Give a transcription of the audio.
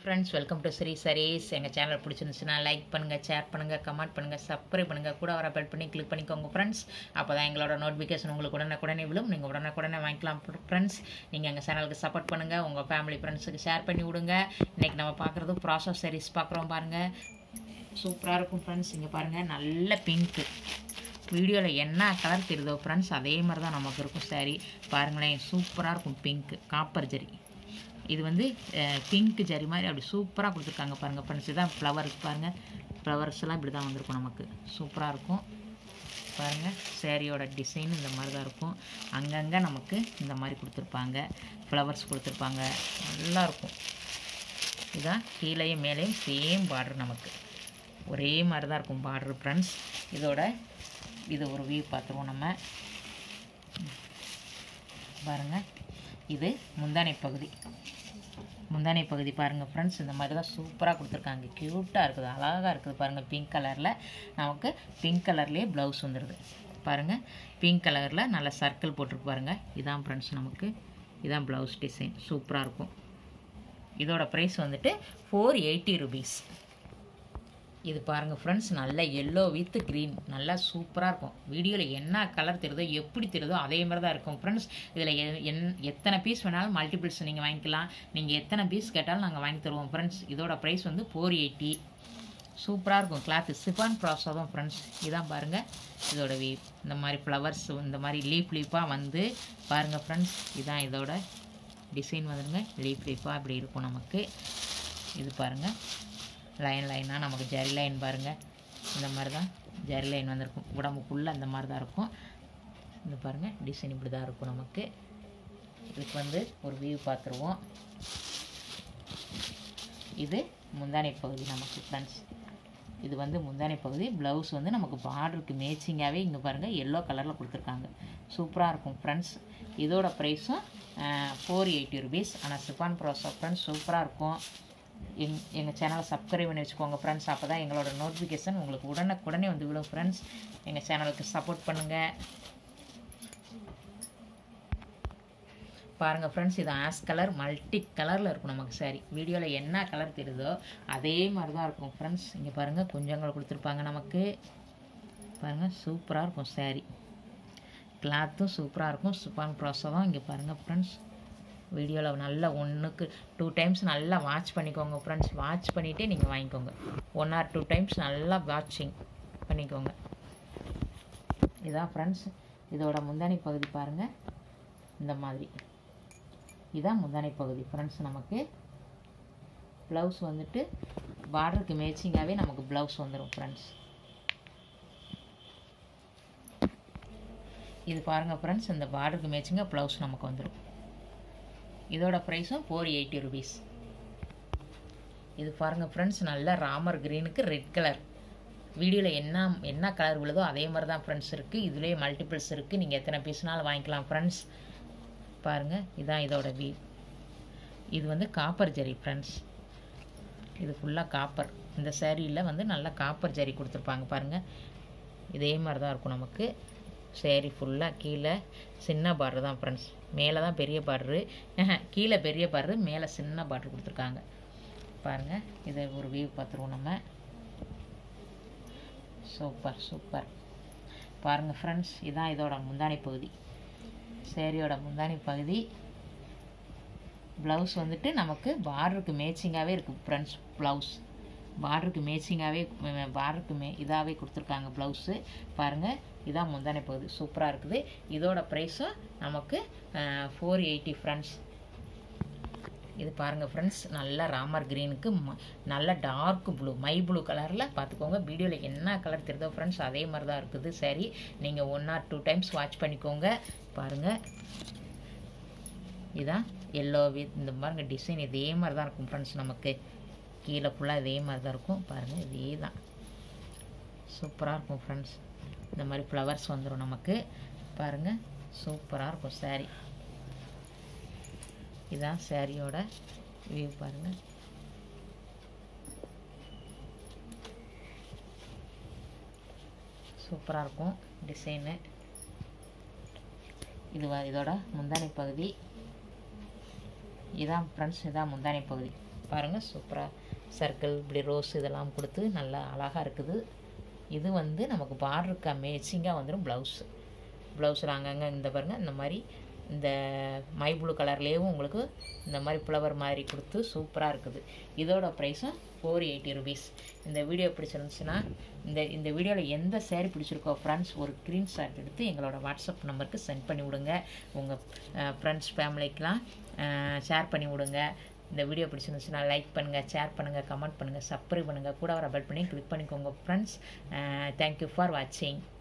friends welcome to Sri sarees எங்கள் channel பிடிச்சிருந்துச்சுன்னா like பண்ணுங்கள் ஷேர் பண்ணுங்கள் கமெண்ட் பண்ணுங்கள் சப்ஸ்கிரைப் பண்ணுங்கள் கூட வர பெல் பண்ணி கிளிக் பண்ணிக்கோங்க ஃப்ரெண்ட்ஸ் அப்போ தான் எங்களோட நோட்டிஃபிகேஷன் உங்களுக்கு உடனே விழும் நீங்கள் உடனே வாங்கிக்கலாம் ஃப்ரெண்ட்ஸ் நீங்கள் எங்கள் சேனலுக்கு சப்போர்ட் பண்ணுங்கள் உங்கள் ஃபேமிலி ஃப்ரெண்ட்ஸுக்கு ஷேர் பண்ணி விடுங்க இன்றைக்கி நம்ம பார்க்குறது ப்ராசஸ் சரீஸ் பார்க்குறோம் பாருங்கள் சூப்பராக இருக்கும் ஃப்ரெண்ட்ஸ் இங்கே பாருங்கள் நல்ல பிங்க்கு வீடியோவில் என்ன கலர் தெரியுதோ ஃப்ரெண்ட்ஸ் அதே மாதிரி தான் நமக்கு இருக்கும் சாரி பாருங்களேன் சூப்பராக இருக்கும் பிங்க்கு காப்பர் ஜரி இது வந்து பிங்க் ஜரி மாதிரி அப்படி சூப்பராக கொடுத்துருக்காங்க பாருங்கள் ஃப்ரெண்ட்ஸ் இதான் ஃப்ளவர்ஸ் பாருங்கள் ஃப்ளவர்ஸ் எல்லாம் இப்படி தான் வந்திருக்கும் நமக்கு சூப்பராக இருக்கும் பாருங்கள் சேரீயோட டிசைன் இந்த மாதிரி தான் இருக்கும் அங்கங்கே நமக்கு இந்த மாதிரி கொடுத்துருப்பாங்க ஃப்ளவர்ஸ் கொடுத்துருப்பாங்க நல்லா இருக்கும் இதான் கீழேயும் மேலேயும் சேம் பார்டர் நமக்கு ஒரே மாதிரி தான் இருக்கும் பார்டர் ஃப்ரெண்ட்ஸ் இதோட இது ஒரு வியூ பார்த்துருவோம் நம்ம பாருங்கள் இது முந்தானை பகுதி முந்தானை பகுதி பாருங்கள் ஃப்ரெண்ட்ஸ் இந்த மாதிரி தான் சூப்பராக கொடுத்துருக்காங்க க்யூட்டாக இருக்குது அழகாக இருக்குது பாருங்கள் பிங்க் கலரில் நமக்கு பிங்க் கலர்லேயே ப்ளவுஸ் வந்துடுது பாருங்கள் பிங்க் கலரில் நல்ல சர்க்கிள் போட்டிருக்கு பாருங்கள் இதான் ஃப்ரெண்ட்ஸ் நமக்கு இதான் ப்ளவுஸ் டிசைன் சூப்பராக இருக்கும் இதோட ப்ரைஸ் வந்துட்டு ஃபோர் எயிட்டி ருபீஸ் இது பாருங்கள் ஃப்ரெண்ட்ஸ் நல்ல எல்லோ வித் க்ரீன் நல்லா சூப்பராக இருக்கும் வீடியோவில் என்ன கலர் தெரியுதோ எப்படி தெரியுதோ அதே மாதிரி தான் இருக்கும் ஃப்ரெண்ட்ஸ் இதில் என் எத்தனை பீஸ் வேணாலும் மல்டிபிள்ஸ் நீங்கள் வாங்கிக்கலாம் நீங்கள் எத்தனை பீஸ் கேட்டாலும் நாங்கள் வாங்கி தருவோம் ஃப்ரெண்ட்ஸ் இதோட ப்ரைஸ் வந்து ஃபோர் எயிட்டி சூப்பராக இருக்கும் கிளாத்து சிஃபான் ப்ராஸாகும் ஃப்ரெண்ட்ஸ் இதான் பாருங்கள் இதோட வீ இந்த மாதிரி ஃப்ளவர்ஸ் இந்த மாதிரி லீஃப் லீஃபாக வந்து பாருங்கள் ஃப்ரெண்ட்ஸ் இதான் இதோட டிசைன் வந்துடுங்க லீஃப் லீஃபாக இப்படி இருக்கும் நமக்கு இது பாருங்கள் லைன் லைனாக நமக்கு ஜரி லைன் பாருங்கள் இந்த மாதிரி தான் ஜரி லைன் வந்திருக்கும் உடம்புக்குள்ளே அந்த மாதிரி தான் இருக்கும் இந்த பாருங்கள் டிசைன் இப்படி தான் இருக்கும் நமக்கு இதுக்கு வந்து ஒரு வியூ பார்த்துருவோம் இது முந்தானை பகுதி நமக்கு ஃப்ரெண்ட்ஸ் இது வந்து முந்தானை பகுதி ப்ளவுஸ் வந்து நமக்கு பார்டருக்கு மேட்சிங்காகவே இங்கே பாருங்கள் எல்லோ கலரில் கொடுத்துருக்காங்க சூப்பராக இருக்கும் ஃப்ரெண்ட்ஸ் இதோட ப்ரைஸும் ஃபோர் எயிட்டி ருபீஸ் ஆனால் சிப்பான் ப்ரோஸோ ஃப்ரெண்ட்ஸ் சூப்பராக இருக்கும் எங் எங்கள் சேனலை சப்ஸ்கிரைப் பண்ணி வச்சுக்கோங்க ஃப்ரெண்ட்ஸ் அப்போ தான் எங்களோட நோட்டிஃபிகேஷன் உங்களுக்கு உடனுக்குடனே வந்து விடும் ஃப்ரெண்ட்ஸ் எங்கள் சேனலுக்கு சப்போர்ட் பண்ணுங்கள் பாருங்கள் ஃப்ரெண்ட்ஸ் இது ஆஸ் கலர் மல்டி கலரில் இருக்கும் நமக்கு சாரி வீடியோவில் என்ன கலர் தெரியுதோ அதே மாதிரி தான் இருக்கும் ஃப்ரெண்ட்ஸ் இங்கே பாருங்கள் குஞ்சங்கள் கொடுத்துருப்பாங்க நமக்கு பாருங்கள் சூப்பராக இருக்கும் சாரி கிளாத்தும் சூப்பராக இருக்கும் சூப்பான் ப்ராசஸும் இங்கே பாருங்கள் ஃப்ரெண்ட்ஸ் வீடியோவில் நல்லா ஒன்றுக்கு டூ டைம்ஸ் நல்லா வாட்ச் பண்ணிக்கோங்க ஃப்ரெண்ட்ஸ் வாட்ச் பண்ணிவிட்டே நீங்கள் வாங்கிக்கோங்க ஒன் ஆர் டூ டைம்ஸ் நல்லா வாட்சிங் பண்ணிக்கோங்க இதான் ஃப்ரெண்ட்ஸ் இதோட முந்தானி பகுதி பாருங்கள் இந்த மாதிரி இதான் முந்தானை பகுதி ஃப்ரெண்ட்ஸ் நமக்கு ப்ளவுஸ் வந்துட்டு பார்டருக்கு மேட்சிங்காகவே நமக்கு ப்ளவுஸ் வந்துடும் ஃப்ரெண்ட்ஸ் இது பாருங்கள் ஃப்ரெண்ட்ஸ் இந்த பார்டருக்கு மேட்சிங்காக ப்ளவுஸ் நமக்கு வந்துடும் இதோட ப்ரைஸும் ஃபோர் எயிட்டி ருபீஸ் இது பாருங்கள் ஃப்ரெண்ட்ஸ் நல்ல ராமர் க்ரீனுக்கு ரெட் கலர் வீடியோவில் என்ன என்ன கலர் விழுதோ அதே மாதிரி தான் ஃப்ரெண்ட்ஸ் இருக்குது இதுலேயே மல்டிபிள்ஸ் இருக்குது நீங்கள் எத்தனை பீஸ்னாலும் வாங்கிக்கலாம் ஃப்ரெண்ட்ஸ் பாருங்கள் இதான் இதோட வீ இது வந்து காப்பர் ஜரி ஃப்ரெண்ட்ஸ் இது ஃபுல்லாக காப்பர் இந்த சேரீயில் வந்து நல்லா காப்பர் ஜரி கொடுத்துருப்பாங்க பாருங்கள் இதே மாதிரி தான் இருக்கும் நமக்கு சேரீ ஃபுல்லாக கீழே சின்ன பார்டர் தான் ஃப்ரெண்ட்ஸ் மேலே தான் பெரிய பார்டரு கீழே பெரிய பார்டரு மேலே சின்ன பார்டர் கொடுத்துருக்காங்க பாருங்கள் இதை ஒரு வியூ பார்த்துருவோம் நம்ம சூப்பர் சூப்பர் பாருங்கள் ஃப்ரெண்ட்ஸ் இதான் இதோட முந்தானை பகுதி சேரீயோட முந்தானி பகுதி ப்ளவுஸ் வந்துட்டு நமக்கு பார்டருக்கு மேட்சிங்காகவே இருக்குது ஃப்ரெண்ட்ஸ் ப்ளவுஸ் பார்டருக்கு மேட்சிங்காகவே பார்டருக்கு மே இதாகவே கொடுத்துருக்காங்க ப்ளவுஸு பாருங்கள் இதான் முந்தானை பகுதி சூப்பராக இருக்குது இதோட ப்ரைஸும் நமக்கு ஃபோர் எயிட்டி ஃப்ரெண்ட்ஸ் இது பாருங்கள் ஃப்ரெண்ட்ஸ் நல்ல ராமர் க்ரீனுக்கு ம நல்ல டார்க் ப்ளூ மை ப்ளூ கலரில் பார்த்துக்கோங்க வீடியோவில் என்ன கலர் தெரியுதோ ஃப்ரெண்ட்ஸ் அதே மாதிரி தான் இருக்குது சரி நீங்கள் one or two times watch பண்ணிக்கோங்க பாருங்கள் இதான் எல்லோ வித் இந்த பாருங்க டிசைன் இதே மாதிரி தான் இருக்கும் ஃப்ரெண்ட்ஸ் நமக்கு கீழே ஃபுல்லாக இதே மாதிரி தான் இருக்கும் பாருங்கள் இதே தான் சூப்பராக இருக்கும் ஃப்ரெண்ட்ஸ் இந்த மாதிரி ஃப்ளவர்ஸ் வந்துடும் நமக்கு பாருங்கள் சூப்பராக இருக்கும் சாரீ இதான் சாரியோட வியூ பாருங்கள் சூப்பராக இருக்கும் டிசைனு இது வ- இதோட முந்தானை பகுதி இதான் ஃப்ரெண்ட்ஸ் இதான் முந்தானை பகுதி பாருங்கள் சூப்பராக சர்க்கிள் இப்படி ரோஸ் இதெல்லாம் கொடுத்து நல்லா அழகாக இருக்குது இது வந்து நமக்கு பார்டருக்கு மேட்சிங்காக வந்துடும் ப்ளவுஸு ப்ளவுஸில் அங்கங்கே இந்த பாருங்கள் இந்த மாதிரி இந்த மை ப்ளூ கலர்லேயும் உங்களுக்கு இந்த மாதிரி ஃப்ளவர் மாதிரி கொடுத்து சூப்பராக இருக்குது இதோட ப்ரைஸும் ஃபோர் எயிட்டி ருபீஸ் இந்த வீடியோ பிடிச்சிருந்துச்சுன்னா இந்த இந்த வீடியோவில் எந்த சேரீ பிடிச்சிருக்கோ ஃப்ரெண்ட்ஸ் ஒரு ஸ்க்ரீன்ஷாட் எடுத்து எங்களோட வாட்ஸ்அப் நம்பருக்கு சென்ட் பண்ணி விடுங்க உங்கள் ஃப்ரெண்ட்ஸ் ஃபேமிலிக்கெலாம் ஷேர் பண்ணி விடுங்க இந்த வீடியோ பிடிச்சிருந்துச்சுன்னா லைக் பண்ணுங்கள் ஷேர் பண்ணுங்கள் கமெண்ட் பண்ணுங்கள் சப்ஸ்கிரைப் பண்ணுங்கள் கூட வர பெல் பண்ணி கிளிக் பண்ணிக்கோங்க ஃப்ரெண்ட்ஸ் தேங்க்யூ ஃபார் வாட்சிங்